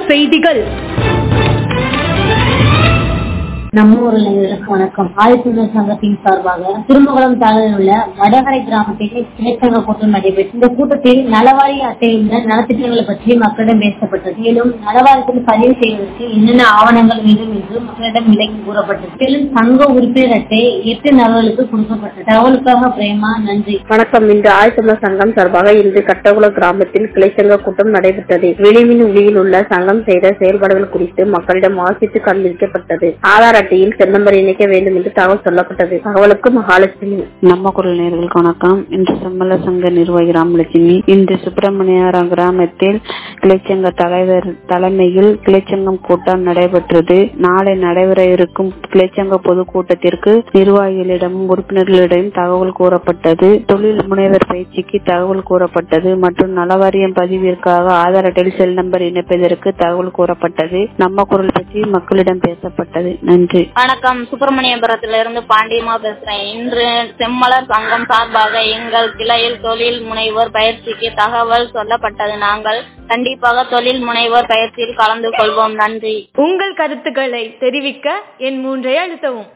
செய்திகள் நம்ம ஊரில் நேயர்களுக்கு வணக்கம் ஆதித்தமிழர் சங்கத்தின் சார்பாக திருமங்கலம் தாலுகையில் உள்ள வடகரை கிராமத்தில் இளைச்சங்க கூட்டம் நடைபெற்றது இந்த கூட்டத்தில் நலவாரி அட்டையுடன் நலத்திட்டங்களை பற்றி மக்களிடம் பேசப்பட்டது மேலும் நலவாரியத்தில் பதிவு செய்வதற்கு என்னென்ன ஆவணங்கள் வேண்டும் என்று மக்களிடம் விலக்கி கூறப்பட்டது மேலும் சங்க உறுப்பினர் அட்டை எட்டு நபர்களுக்கு கொடுக்கப்பட்டது தகவலுக்காக பிரேமா நன்றி வணக்கம் இன்று ஆழ்த்தமிழர் சங்கம் சார்பாக இன்று கட்டகுள கிராமத்தில் கிளைச்சங்க கூட்டம் நடைபெற்றது வெளிமின் ஒளியில் உள்ள சங்கம் செய்த செயல்பாடுகள் குறித்து மக்களிடம் வாசித்து காண்பிக்கப்பட்டது ஆதார் அட்டையில் செல் நம்பர் இணைக்க வேண்டும் என்று தகவல் சொல்லப்பட்டது தகவலுக்கு மகாலட்சுமி நம்ம குரல் நேர்களுக்கு வணக்கம் இன்று செம்மல சங்க நிர்வாகி ராமலட்சுமி இன்று சுப்பிரமணியாரம் கிராமத்தில் கிளைச்சங்க தலைவர் தலைமையில் கிளைச்சங்கம் கூட்டம் நடைபெற்றது நாளை நடைபெற இருக்கும் கிளைச்சங்க பொதுக்கூட்டத்திற்கு நிர்வாகிகளிடமும் உறுப்பினர்களிடம் தகவல் கூறப்பட்டது தொழில் முனைவர் பயிற்சிக்கு தகவல் கூறப்பட்டது மற்றும் நலவாரியம் பதிவிற்காக ஆதார் அட்டையில் செல் நம்பர் இணைப்பதற்கு தகவல் கூறப்பட்டது நம்ம குரல் பற்றி மக்களிடம் பேசப்பட்டது நன்றி வணக்கம் சுப்பிரமணியபுரத்திலிருந்து பாண்டியமா பேசுறேன் இன்று செம்மலர் சங்கம் சார்பாக எங்கள் கிளையில் தொழில் முனைவோர் பயிற்சிக்கு தகவல் சொல்லப்பட்டது நாங்கள் கண்டிப்பாக தொழில் முனைவோர் பயிற்சியில் கலந்து கொள்வோம் நன்றி உங்கள் கருத்துக்களை தெரிவிக்க என் மூன்றை அழுத்தவும்